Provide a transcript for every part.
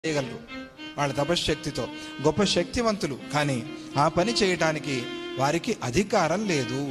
చేయగలరు వాళ్ళ తపశ్శక్తితో గొప్ప శక్తివంతులు కానీ ఆ పని చేయటానికి వారికి అధికారం లేదు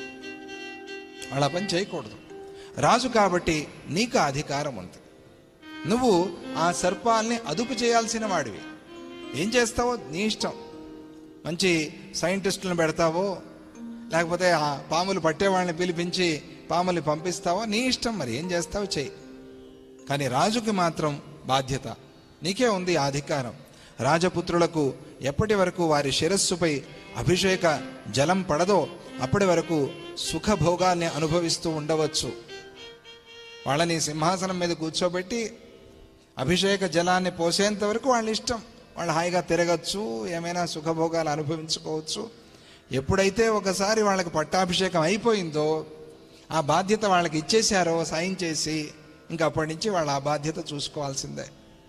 వాళ్ళ పని చేయకూడదు రాజు కాబట్టి నీకు ఆ అధికారం ఉంది నువ్వు ఆ సర్పాల్ని అదుపు చేయాల్సిన వాడివి ఏం చేస్తావో నీ ఇష్టం మంచి సైంటిస్టులను పెడతావో లేకపోతే ఆ పాములు పట్టేవాళ్ళని పిలిపించి పాముల్ని పంపిస్తావో నీ ఇష్టం మరి ఏం చేస్తావో చెయ్యి కానీ రాజుకి మాత్రం బాధ్యత నీకే ఉంది ఆ అధికారం రాజపుత్రులకు ఎప్పటి వరకు వారి శిరస్సుపై అభిషేక జలం పడదో అప్పటి వరకు సుఖభోగాల్ని అనుభవిస్తూ ఉండవచ్చు వాళ్ళని సింహాసనం మీద కూర్చోబెట్టి అభిషేక జలాన్ని పోసేంత వరకు వాళ్ళ ఇష్టం వాళ్ళు హాయిగా తిరగచ్చు ఏమైనా సుఖభోగాలు అనుభవించుకోవచ్చు ఎప్పుడైతే ఒకసారి వాళ్ళకి పట్టాభిషేకం అయిపోయిందో ఆ బాధ్యత వాళ్ళకి ఇచ్చేశారో సాయం చేసి ఇంకా అప్పటి నుంచి వాళ్ళు ఆ బాధ్యత చూసుకోవాల్సిందే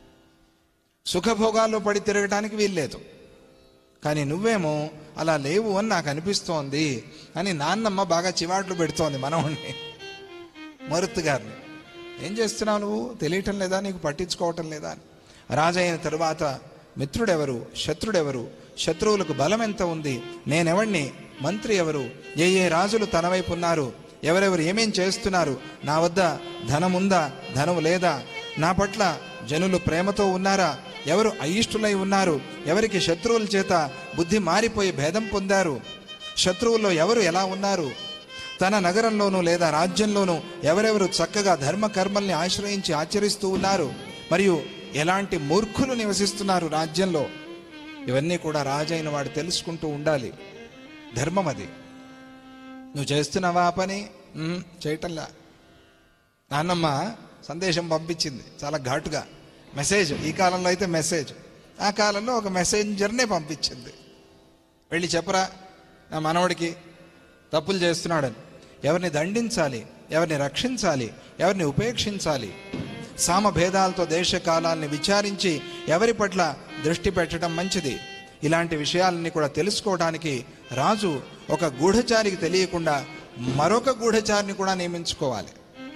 సుఖభోగాల్లో పడి తిరగటానికి వీల్లేదు కానీ నువ్వేమో అలా లేవు అని నాకు అనిపిస్తోంది అని నాన్నమ్మ బాగా చివాట్లు పెడుతోంది మనవాణ్ణి మరుత్ గారిని ఏం చేస్తున్నావు నువ్వు తెలియటం లేదా నీకు పట్టించుకోవటం లేదా అని రాజైన తరువాత మిత్రుడెవరు శత్రుడెవరు శత్రువులకు బలం ఎంత ఉంది నేనెవడిని మంత్రి ఎవరు ఏ ఏ రాజులు తన వైపు ఉన్నారు ఎవరెవరు ఏమేం చేస్తున్నారు నా వద్ద ధనముందా ధనము లేదా నా పట్ల జనులు ప్రేమతో ఉన్నారా ఎవరు అయిష్టులై ఉన్నారు ఎవరికి శత్రువుల చేత బుద్ధి మారిపోయి భేదం పొందారు శత్రువుల్లో ఎవరు ఎలా ఉన్నారు తన నగరంలోనూ లేదా రాజ్యంలోనూ ఎవరెవరు చక్కగా ధర్మ కర్మల్ని ఆశ్రయించి ఆచరిస్తూ ఉన్నారు మరియు ఎలాంటి మూర్ఖులు నివసిస్తున్నారు రాజ్యంలో ఇవన్నీ కూడా రాజైన వాడు తెలుసుకుంటూ ఉండాలి ధర్మం అది నువ్వు చేస్తున్నావా ఆ పని "ఉమ్, చేయటంలా నాన్నమ్మ సందేశం పంపించింది చాలా ఘాటుగా మెసేజ్ ఈ కాలంలో అయితే మెసేజ్ ఆ కాలంలో ఒక మెసేంజర్నే పంపించింది వెళ్ళి చెప్పరా నా మనవడికి తప్పులు చేస్తున్నాడని ఎవరిని దండించాలి ఎవరిని రక్షించాలి ఎవరిని ఉపేక్షించాలి సామభేదాలతో దేశ కాలాల్ని విచారించి ఎవరి పట్ల దృష్టి పెట్టడం మంచిది ఇలాంటి విషయాలన్నీ కూడా తెలుసుకోవడానికి రాజు ఒక గూఢచారికి తెలియకుండా మరొక గూఢచారిని కూడా నియమించుకోవాలి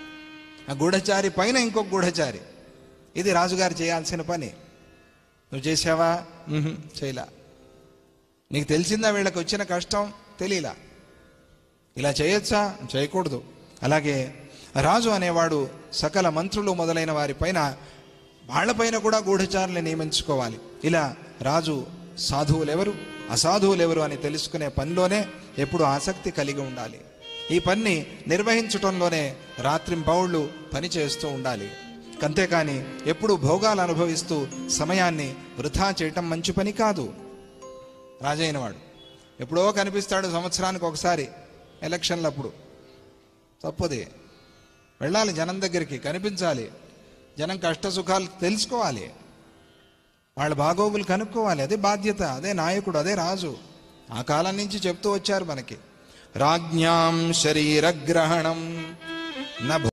ఆ గూఢచారి పైన ఇంకొక గూఢచారి ఇది రాజుగారు చేయాల్సిన పని నువ్వు చేసావా మ్మ్హ్, చేయలా నీకు తెలిసిందా వీళ్ళకి వచ్చిన కష్టం తెలియలా ఇలా చేయొచ్చా చేయకూడదు అలాగే రాజు అనేవాడు సకల మంత్రులు మొదలైన వారిపైన వాళ్ళపైన కూడా గూఢచారులు నియమించుకోవాలి ఇలా రాజు సాధువులు ఎవరు అసాధువులు ఎవరు అని తెలుసుకునే పనిలోనే ఎప్పుడు ఆసక్తి కలిగి ఉండాలి ఈ పని నిర్వహించటంలోనే రాత్రింబౌళ్ళు పని చేస్తూ ఉండాలి అంతేకాని ఎప్పుడు భోగాలు అనుభవిస్తూ సమయాన్ని వృధా చేయటం మంచి పని కాదు రాజైనవాడు ఎప్పుడో కనిపిస్తాడు సంవత్సరానికి ఒకసారి ఎలక్షన్లప్పుడు తప్పది వెళ్ళాలి జనం దగ్గరికి కనిపించాలి జనం కష్ట సుఖాలు తెలుసుకోవాలి వాళ్ళ బాగోగులు కనుక్కోవాలి అదే బాధ్యత అదే నాయకుడు అదే రాజు ఆ కాలం నుంచి చెప్తూ వచ్చారు మనకి రాజ్ఞాం శరీరగ్రహణం న